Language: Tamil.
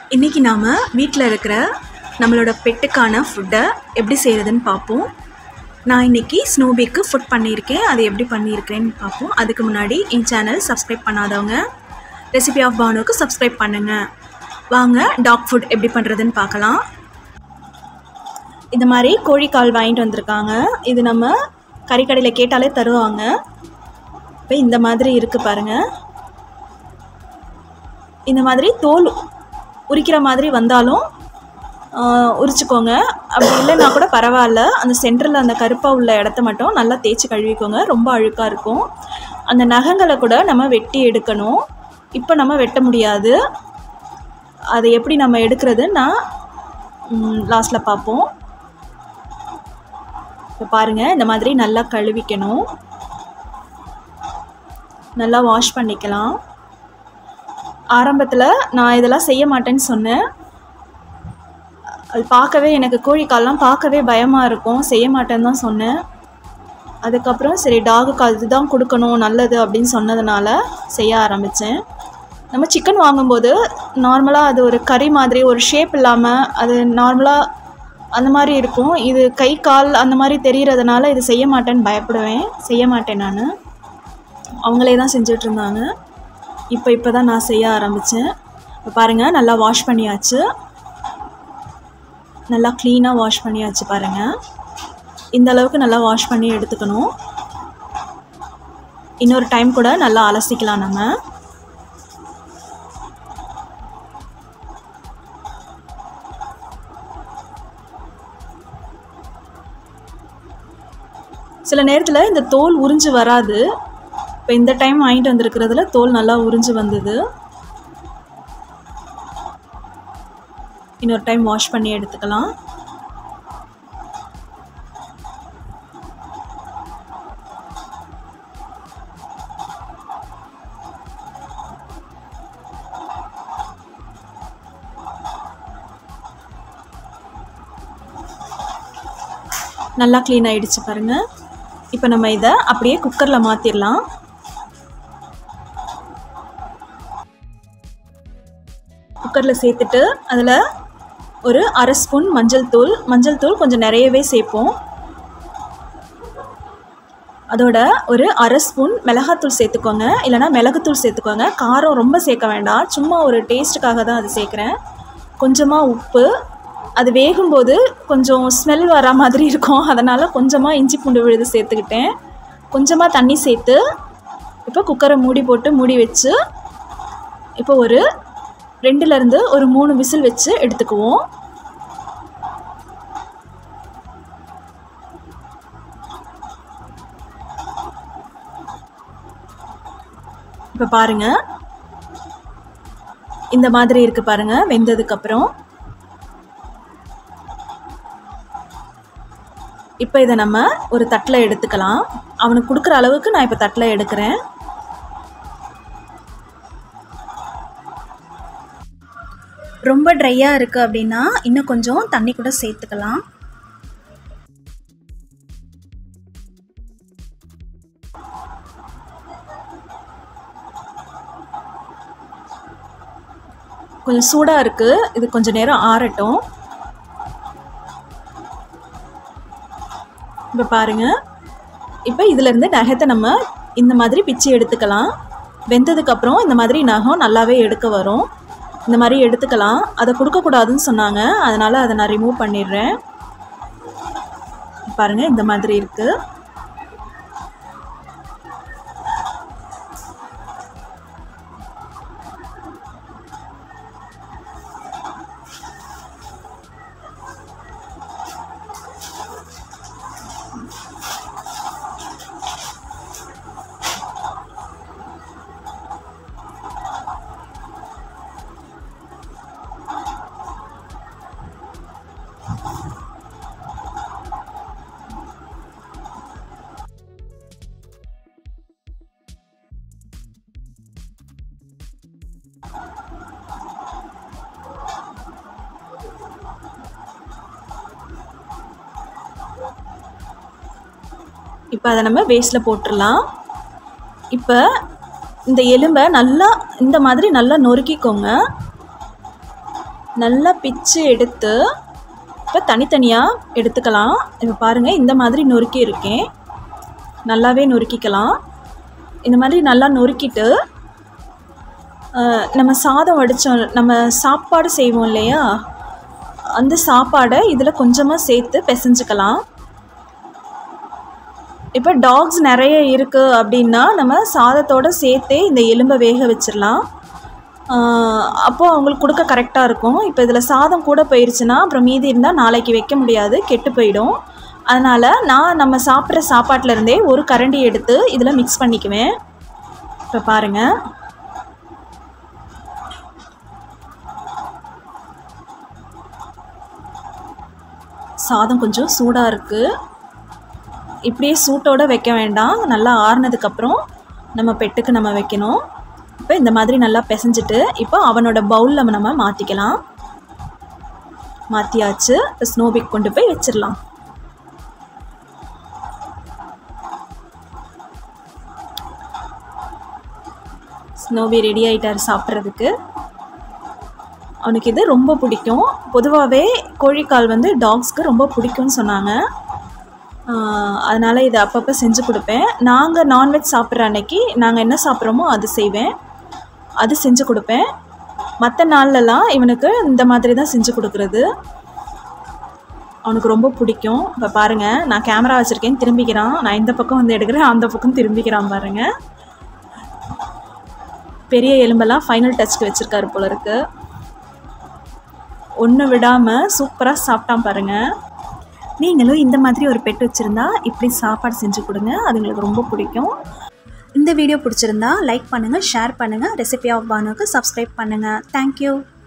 இன்றைக்கி நாம் வீட்டில் இருக்கிற நம்மளோட பெட்டுக்கான ஃபுட்டை எப்படி செய்கிறதுன்னு பார்ப்போம் நான் இன்றைக்கி ஸ்னோபிக்கு ஃபுட் பண்ணியிருக்கேன் அது எப்படி பண்ணியிருக்கேன்னு பார்ப்போம் அதுக்கு முன்னாடி என் சேனல் சப்ஸ்கிரைப் பண்ணாதவங்க ரெசிபி ஆஃப் பானுக்கு சப்ஸ்கிரைப் பண்ணுங்கள் வாங்க டாக் ஃபுட் எப்படி பண்ணுறதுன்னு பார்க்கலாம் இந்த மாதிரி கோழிக்கால் வாங்கிட்டு வந்திருக்காங்க இது நம்ம கறிக்கடையில் கேட்டாலே தருவாங்க இப்போ இந்த மாதிரி இருக்குது பாருங்கள் இந்த மாதிரி தோல் உரிக்கிற மாதிரி வந்தாலும் ஆஹ், உரிச்சுக்கோங்க அப்படி இல்லைன்னா கூட பரவாயில்ல அந்த சென்டரில் அந்த கருப்பாக உள்ள இடத்த மட்டும் நல்லா தேய்ச்சி கழுவிக்கோங்க ரொம்ப அழுக்காக இருக்கும் அந்த நகங்களை கூட நம்ம வெட்டி எடுக்கணும் இப்போ நம்ம வெட்ட முடியாது அதை எப்படி நம்ம எடுக்கிறது நான் லாஸ்ட்டில் பார்ப்போம் இப்போ பாருங்கள் இந்த மாதிரி நல்லா கழுவிக்கணும் நல்லா வாஷ் பண்ணிக்கலாம் ஆரம்பத்தில் நான் இதெல்லாம் செய்ய மாட்டேன்னு சொன்னேன் அது பார்க்கவே எனக்கு கோழிக்கால்லாம் பார்க்கவே பயமாக இருக்கும் செய்ய மாட்டேன்னு தான் சொன்னேன் அதுக்கப்புறம் சரி டாகுக்கு அதுதான் கொடுக்கணும் நல்லது அப்படின்னு சொன்னதுனால செய்ய ஆரம்பித்தேன் நம்ம சிக்கன் வாங்கும்போது நார்மலாக அது ஒரு கறி மாதிரி ஒரு ஷேப் இல்லாமல் அது நார்மலாக அந்த மாதிரி இருக்கும் இது கை கால் அந்த மாதிரி தெரியறதுனால இது செய்ய மாட்டேன்னு பயப்படுவேன் செய்ய மாட்டேன் நான் அவங்களே தான் செஞ்சுட்டு இருந்தாங்க இப்போ இப்போ தான் நான் செய்ய ஆரம்பித்தேன் இப்போ பாருங்கள் நல்லா வாஷ் பண்ணியாச்சு நல்லா க்ளீனாக வாஷ் பண்ணியாச்சு பாருங்கள் இந்த அளவுக்கு நல்லா வாஷ் பண்ணி எடுத்துக்கணும் இன்னொரு டைம் கூட நல்லா அலசிக்கலாம் நம்ம சில நேரத்தில் இந்த தோல் உறிஞ்சு வராது இப்போ இந்த டைம் வாங்கிட்டு வந்திருக்கிறதுல தோல் நல்லா உறிஞ்சு வந்தது இன்னொரு டைம் வாஷ் பண்ணி எடுத்துக்கலாம் நல்லா க்ளீன் ஆயிடுச்சு பாருங்க இப்போ நம்ம இதை அப்படியே குக்கரில் மாற்றிடலாம் குக்கரில் சேர்த்துட்டு அதில் ஒரு அரை ஸ்பூன் மஞ்சள் தூள் மஞ்சள் தூள் கொஞ்சம் நிறையவே சேர்ப்போம் அதோட ஒரு அரை ஸ்பூன் மிளகாத்தூள் சேர்த்துக்கோங்க இல்லைனா மிளகுத்தூள் சேர்த்துக்கோங்க காரம் ரொம்ப சேர்க்க வேண்டாம் சும்மா ஒரு டேஸ்ட்டுக்காக தான் அது சேர்க்குறேன் கொஞ்சமாக உப்பு அது வேகும்போது கொஞ்சம் ஸ்மெல் வர மாதிரி இருக்கும் அதனால் கொஞ்சமாக இஞ்சி பூண்டு விழுது சேர்த்துக்கிட்டேன் கொஞ்சமாக தண்ணி சேர்த்து இப்போ குக்கரை மூடி போட்டு மூடி வச்சு இப்போ ஒரு ரெண்டுலேருந்து ஒரு மூணு விசில் வச்சு எடுத்துக்குவோம் இப்போ பாருங்க இந்த மாதிரி இருக்கு பாருங்க வெந்ததுக்கப்புறம் இப்போ இதை நம்ம ஒரு தட்டில் எடுத்துக்கலாம் அவனுக்கு கொடுக்குற அளவுக்கு நான் இப்போ தட்டில் எடுக்கிறேன் ரொம்ப ட்ரையாக இருக்குது அப்படின்னா இன்னும் கொஞ்சம் தண்ணி கூட சேர்த்துக்கலாம் கொஞ்சம் சூடாக இருக்குது இது கொஞ்சம் நேரம் ஆறட்டும் இப்போ பாருங்கள் இப்போ இதிலேருந்து நகத்தை நம்ம இந்த மாதிரி பிச்சு எடுத்துக்கலாம் வெந்ததுக்கப்புறம் இந்த மாதிரி நகம் நல்லாவே எடுக்க வரும் இந்த மாதிரி எடுத்துக்கலாம் அதை கொடுக்கக்கூடாதுன்னு சொன்னாங்க அதனால் அதை நான் ரிமூவ் பண்ணிடுறேன் பாருங்கள் இந்த மாதிரி இருக்குது இப்போ அதை நம்ம வேஸ்ட்டில் போட்டுடலாம் இப்போ இந்த எலும்பை நல்லா இந்த மாதிரி நல்லா நொறுக்கிக்கோங்க நல்லா பிச்சு எடுத்து இப்போ தனித்தனியாக எடுத்துக்கலாம் இப்போ பாருங்கள் இந்த மாதிரி நொறுக்கி இருக்கேன் நல்லாவே நொறுக்கிக்கலாம் இந்த மாதிரி நல்லா நொறுக்கிட்டு அஹ், நம்ம சாதம் வடித்தோம் நம்ம சாப்பாடு செய்வோம் இல்லையா அந்த சாப்பாடை இதில் கொஞ்சமாக சேர்த்து பிசைஞ்சுக்கலாம் இப்போ டாக்ஸ் நிறைய இருக்குது அப்படின்னா நம்ம சாதத்தோடு சேர்த்தே இந்த எலும்பை வேக வச்சிடலாம் அப்போது அவங்களுக்கு கொடுக்க கரெக்டாக இருக்கும் இப்போ இதில் சாதம் கூட போயிடுச்சுன்னா அப்புறம் மீதி இருந்தால் நாளைக்கு வைக்க முடியாது கெட்டு போயிடும் அதனால் நான் நம்ம சாப்பிட்ற சாப்பாட்டுல இருந்தே ஒரு கரண்டி எடுத்து இதில் மிக்ஸ் பண்ணிக்குவேன் இப்போ பாருங்கள் சாதம் கொஞ்சம் சூடாக இருக்குது இப்படியே சூட்டோட வைக்க வேண்டாம் நல்லா ஆறுனதுக்கப்புறம் நம்ம பெட்டுக்கு நம்ம வைக்கணும் இப்போ இந்த மாதிரி நல்லா பிசைஞ்சிட்டு இப்போ அவனோட பவுலில் நம்ம மாற்றிக்கலாம் மாற்றியாச்சு இப்போ ஸ்னோபிக் கொண்டு போய் வச்சிடலாம் ஸ்னோபி ரெடி ஆயிட்டார் சாப்பிட்றதுக்கு அவனுக்கு இது ரொம்ப பிடிக்கும் பொதுவாகவே கோழிக்கால் வந்து டாக்ஸ்க்கு ரொம்ப பிடிக்கும்னு சொன்னாங்க அதனால் இதை அப்பப்போ செஞ்சு கொடுப்பேன் நாங்கள் நான்வெஜ் சாப்பிட்ற அன்னைக்கு நாங்கள் என்ன சாப்பிட்றோமோ அது செய்வேன் அது செஞ்சு கொடுப்பேன் மற்ற நாள்லலாம் இவனுக்கு இந்த மாதிரி தான் செஞ்சு கொடுக்குறது அவனுக்கு ரொம்ப பிடிக்கும் இப்போ பாருங்கள் நான் கேமரா வச்சுருக்கேன் திரும்பிக்கிறான் நான் இந்த பக்கம் வந்து எடுக்கிறேன் அந்த பக்கம் திரும்பிக்கிறான் பாருங்கள் பெரிய எலும்பெல்லாம் ஃபைனல் டச்சுக்கு வச்சுருக்காரு போல இருக்கு ஒன்று விடாமல் சூப்பராக சாப்பிட்டான் பாருங்கள் நீங்களும் இந்த மாதிரி ஒரு பெட் வச்சுருந்தா இப்படி சாப்பாடு செஞ்சு கொடுங்க அது உங்களுக்கு ரொம்ப பிடிக்கும் இந்த வீடியோ பிடிச்சிருந்தா லைக் பண்ணுங்கள் ஷேர் பண்ணுங்கள் ரெசிபி ஆஃப் பானுக்கு சப்ஸ்கிரைப் பண்ணுங்கள் தேங்க்யூ